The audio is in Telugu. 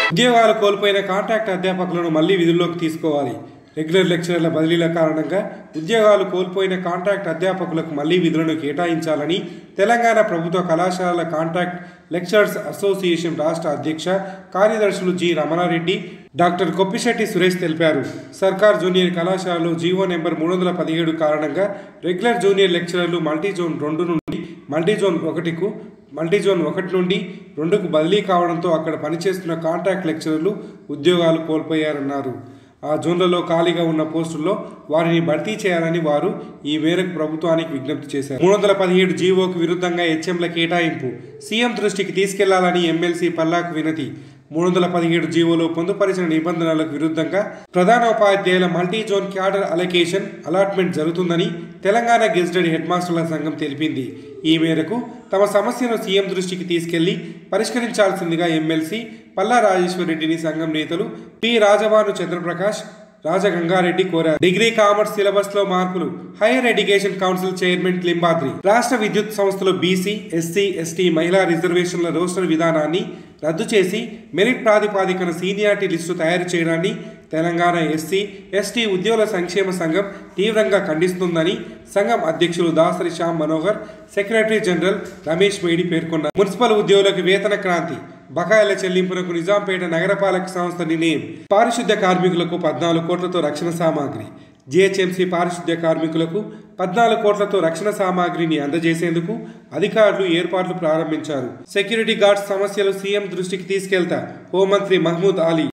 ఉద్యోగాలు కోల్పోయిన కాంట్రాక్ట్ అధ్యాపకులను మళ్లీ విధుల్లోకి తీసుకోవాలి రెగ్యులర్ లెక్చరర్ల బదిలీల కారణంగా ఉద్యోగాలు కోల్పోయిన కాంట్రాక్ట్ అధ్యాపకులకు మళ్లీ విధులను కేటాయించాలని తెలంగాణ ప్రభుత్వ కళాశాలల కాంట్రాక్ట్ లెక్చరర్స్ అసోసియేషన్ రాష్ట్ర అధ్యక్ష కార్యదర్శులు జి రమణారెడ్డి డాక్టర్ కొప్పిశెట్టి సురేష్ తెలిపారు సర్కార్ జూనియర్ కళాశాలలో జీవో నెంబర్ మూడు వందల పదిహేడు కారణంగా రెగ్యులర్ జూనియర్ లెక్చరర్లు మల్టీ జోన్ రెండు నుండి మల్టీ జోన్ ఒకటికు మల్టీ జోన్ ఒకటి నుండి రెండుకు బదిలీ కావడంతో అక్కడ పనిచేస్తున్న కాంట్రాక్ట్ లెక్చరర్లు ఉద్యోగాలు కోల్పోయారన్నారు ఆ జోన్లలో ఖాళీగా ఉన్న పోస్టుల్లో వారిని భర్తీ చేయాలని వారు ఈ మేరకు ప్రభుత్వానికి విజ్ఞప్తి చేశారు మూడు వందల పదిహేడు జీవోకు విరుద్ధంగా హెచ్ఎంల కేటాయింపు సీఎం దృష్టికి తీసుకెళ్లాలని ఎమ్మెల్సీ పల్లాకు వినతి మూడు వందల పదిహేడు జీవోలో పొందుపరిచిన నిబంధనలకు విరుద్ధంగా ప్రధాన ఉపాధ్యాయుల multi zone cadre allocation allotment జరుగుతుందని తెలంగాణ గెజిటెడ్ హెడ్ మాస్టర్ల సంఘం తెలిపింది ఈ మేరకు తమ సమస్యను సీఎం దృష్టికి తీసుకెళ్లి పరిష్కరించాల్సిందిగా ఎమ్మెల్సీ పల్లా రాజేశ్వరరెడ్డిని సంఘం నేతలు పి రాజభాను చంద్రప్రకాష్ రాజగంగారెడ్డి కోరారు డిగ్రీ కామర్స్ సిలబస్ లో మార్పులు higher education council chairman Limbadri రాష్ట్ర విద్యుత్ సంస్థలో బీసీ ఎస్సీ ఎస్టీ మహిళా రిజర్వేషన్ల రోస్టర్ విధానాన్ని రద్దు చేసి మెరిట్ ప్రాతిపాదికన సీనియారిటీ లిస్టు తయారు చేయడాన్ని తెలంగాణ ఎస్సీ ఎస్టీ ఉద్యోగుల సంక్షేమ సంఘం తీవ్రంగా ఖండిస్తుందని సంఘం అధ్యక్షులు దాసరి శ్యామ్ మనోహర్ సెక్రటరీ జనరల్ రమేష్ మేడి పేర్కొన్నారు మున్సిపల్ ఉద్యోగులకు వేతన క్రాంతి బకాయిల చెల్లింపునకు నిజాంపేట నగరపాలక సంస్థ నిర్ణయం పారిశుద్ధ్య కార్మికులకు పద్నాలుగు కోట్లతో రక్షణ సామాగ్రి జిహెచ్ఎంసీ పారిశుద్ధ్య కార్మికులకు పద్నాలుగు కోట్లతో రక్షణ సామాగ్రిని అందజేసేందుకు అధికారులు ఏర్పాట్లు ప్రారంభించారు సెక్యూరిటీ గార్డ్స్ సమస్యలు సీఎం దృష్టికి తీసుకెళ్తా హోంమంత్రి మహమూద్ అలీ